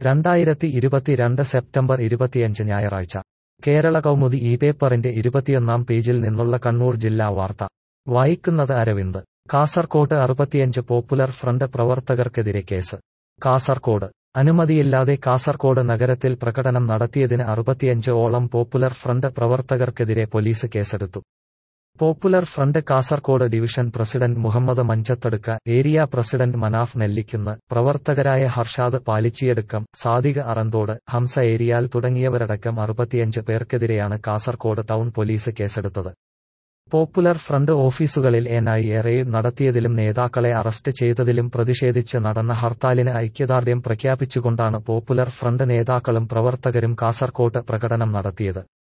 രണ്ടായിരത്തി ഇരുപത്തിരണ്ട് സെപ്റ്റംബർ ഇരുപത്തിയഞ്ച് ഞായറാഴ്ച കേരള കൗമുദി ഈ പേപ്പറിന്റെ ഇരുപത്തിയൊന്നാം പേജിൽ നിന്നുള്ള കണ്ണൂർ ജില്ലാ വാർത്ത വായിക്കുന്നത് അരവിന്ദ് കാസർകോട്ട് അറുപത്തിയഞ്ച് പോപ്പുലർ ഫ്രണ്ട് പ്രവർത്തകർക്കെതിരെ കേസ് കാസർകോട് അനുമതിയില്ലാതെ കാസർകോട് നഗരത്തിൽ പ്രകടനം നടത്തിയതിന് അറുപത്തിയഞ്ച് ഓളം പോപ്പുലർ ഫ്രണ്ട് പ്രവർത്തകർക്കെതിരെ പോലീസ് കേസെടുത്തു Popular Front Kasaragod division president Muhammad Manjathadukka area president Manaf Nellikkunnu പ്രവർത്തകരായ ഹർഷാദ് പാലിച്ചിയടുക്കം സാദിക അറന്തോട് ഹംസ ഏരിയാൽ തുടങ്ങിയവരടക്കം അറുപത്തിയഞ്ച് പേർക്കെതിരെയാണ് കാസർകോട് ടൗൺ പോലീസ് കേസെടുത്തത് പോപ്പുലർ ഫ്രണ്ട് ഓഫീസുകളിൽ എൻ ഐ എ റെയ്ഡ് നടത്തിയതിലും നേതാക്കളെ അറസ്റ്റ് ചെയ്തതിലും പ്രതിഷേധിച്ച് നടന്ന ഹർത്താലിന് ഐക്യദാർഢ്യം പ്രഖ്യാപിച്ചുകൊണ്ടാണ് പോപ്പുലർ ഫ്രണ്ട് നേതാക്കളും പ്രവർത്തകരും കാസർകോട്ട് പ്രകടനം നടത്തിയത്